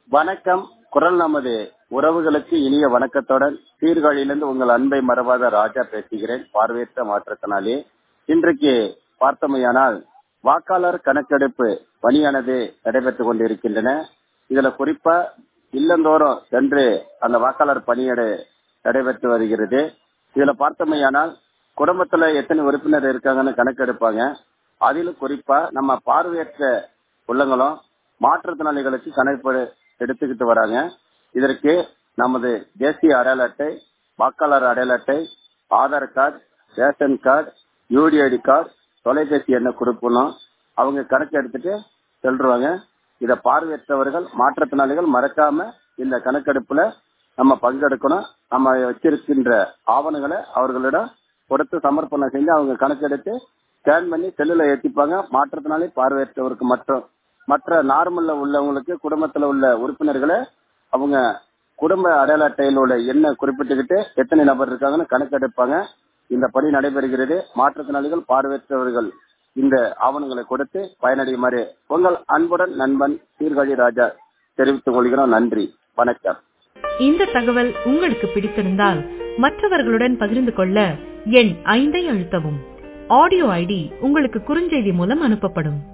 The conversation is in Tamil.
வணக்கம் குரல் நமது உறவுகளுக்கு இனிய வணக்கத்துடன் சீர்காழியிலிருந்து உங்கள் அன்பை மறவாத ராஜா பேசுகிறேன் பார்வையற்ற மாற்றத்தினாலே இன்றைக்கு பார்த்தமையானால் வாக்காளர் கணக்கெடுப்பு பணியானது நடைபெற்றுக் கொண்டிருக்கின்றன இதுல குறிப்பா இல்லந்தோறும் சென்று அந்த வாக்காளர் பணியீடு நடைபெற்று வருகிறது இதுல பார்த்தமையானால் குடும்பத்துல எத்தனை உறுப்பினர் இருக்காங்கன்னு கணக்கெடுப்பாங்க அதிலும் குறிப்பா நம்ம பார்வையற்ற உள்ளங்களும் மாற்றுத்திறனாளிகளுக்கு கணக்கு எடுத்துக்கிட்டு வராங்க இதற்கு நமது தேசிய அடையாள அட்டை வாக்காளர் அடையாள அட்டை Aadhaar card ration card UDID card தொலைபேசி எண்ணை கொடுக்கணும் அவங்க கணக்கு எடுத்துட்டு செல்றாங்க இத பார்வையற்றவர்கள் மாற்றுத்திறனாளிகள் மறக்காம இந்த கணக்கெடுப்புல நம்ம பங்கெடுக்கணும் நம்ம வச்சிருக்கின்ற ஆவணங்களை அவர்களிடம் கொடுத்து சமர்ப்பணம் செஞ்சு அவங்க கணக்கெடுத்து ஸ்கேன் பண்ணி செல்லுல ஏற்றிப்பாங்க மாற்றுத்திறனாளி பார்வையற்றவருக்கு மற்றும் மற்ற நார்மல்ல உள்ளவங்களுக்கு குடும்பத்துல உள்ள உறுப்பினர்களை அவங்க குடும்ப அடையாள அட்டையில் உள்ள எண்ணை குறிப்பிட்டுக்கிட்டு எத்தனை நபர் இருக்காங்கன்னு கணக்கெடுப்பாங்க இந்த பணி நடைபெறுகிறது மாற்றுத்திறனாளிகள் பார்வையற்றவர்கள் இந்த ஆவணங்களை கொடுத்து பயனடையுமாறு உங்கள் அன்புடன் நண்பன் சீர்காழி ராஜா தெரிவித்துக் கொள்கிறோம் நன்றி வணக்கம் இந்த தகவல் உங்களுக்கு பிடித்திருந்தால் மற்றவர்களுடன் பகிர்ந்து கொள்ள எண் ஐந்தை அழுத்தவும் ஆடியோ ஐடி உங்களுக்கு குறுஞ்செய்தி மூலம் அனுப்பப்படும்